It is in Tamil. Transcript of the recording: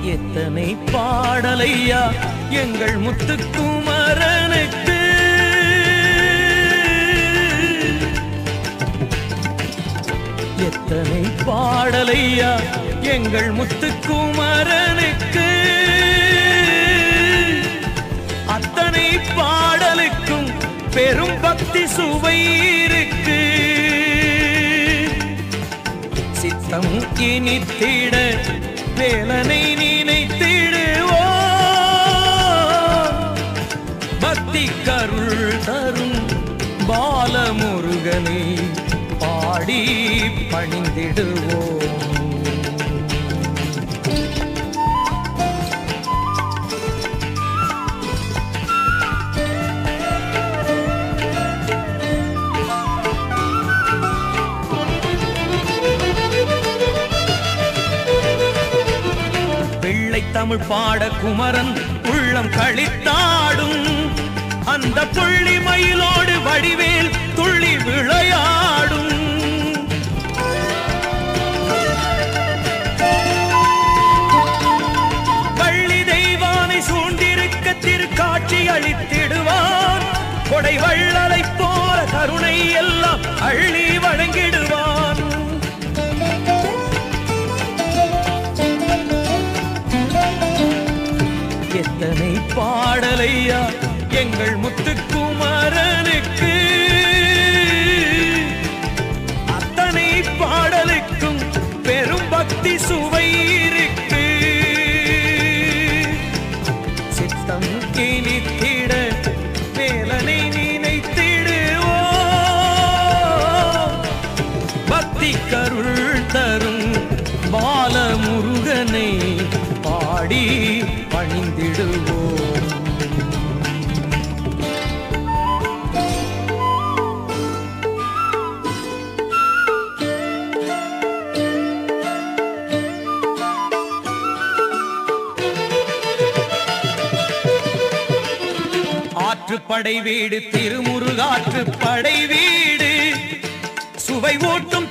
எத்தனை பாடலையா எங்கள் முத்துக்குமரனுக்கு எத்தனை பாடலையா எங்கள் முத்துக்குமரனுக்கு அத்தனை பாடலுக்கும் பெரும் பக்தி சுவை இருக்கு சித்தம் இனித்திட வேலனை நினைத்திடுவோ பக்தி கருள் தரும் பாலமுருகனை பாடி பணிந்திடுவோம் வெள்ளை தமிழ் பாட குமரன் உள்ளம் கழித்தாடும் அந்த புள்ளி மயிலோடு வடிவேல் துள்ளி விளையாடும் வள்ளி தெய்வானை சூண்டிருக்க திருக்காட்சி அளித்திடுவான் கொடை வள்ளலை போல கருணை எல்லாம் அள்ளி வழங்கிடுவான் எத்தனை பாடலையா எங்கள் முத்துக்குமரனுக்கு அத்தனை பாடலுக்கும் பெரும் பக்தி சுவை இருக்கு சித்தம் இனித்திட வேலனை நினைத்திடுவோ பக்தி கருள் தரும் பாலமுருகனை பாடி பணிந்திடுவோம் ஆற்றுப்படை வீடு திருமுருகாற்று படை வீடு சுவை ஊட்டும்